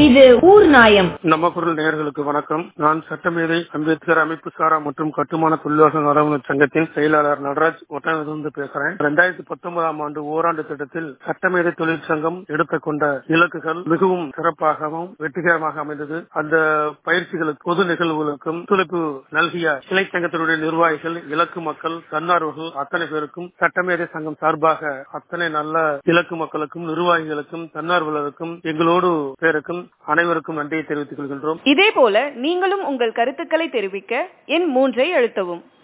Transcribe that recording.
இது ஊர் நாயம் நம்ம குரல் நேயர்களுக்கு வணக்கம் நான் சட்டமேதை அம்பேத்கர் அமைப்பு சாரா மற்றும் கட்டுமான தொழிலாளர் நலவன சங்கத்தின் செயலாளர் நடராஜ் ஒட்டனிலிருந்து பேசுறேன் ரெண்டாயிரத்தி பத்தொன்பதாம் ஆண்டு ஓராண்டு திட்டத்தில் சட்டமேதை தொழிற்சங்கம் எடுத்துக்கொண்ட இலக்குகள் மிகவும் சிறப்பாகவும் வெற்றிகரமாக அமைந்தது அந்த பயிற்சிகளுக்கு பொது நிகழ்வுகளுக்கும் ஒத்துழைப்பு நல்கிய கிளை சங்கத்தினுடைய நிர்வாகிகள் இலக்கு மக்கள் தன்னார்வர்கள் அத்தனை பேருக்கும் சட்டமேதை சங்கம் சார்பாக அத்தனை நல்ல இலக்கு மக்களுக்கும் நிர்வாகிகளுக்கும் தன்னார்வலருக்கும் எங்களோடு பேருக்கும் அனைவருக்கும் நன்றியை தெரிவித்துக் கொள்கின்றோம் இதே போல நீங்களும் உங்கள் கருத்துக்களை தெரிவிக்க எண் மூன்றை அழுத்தவும்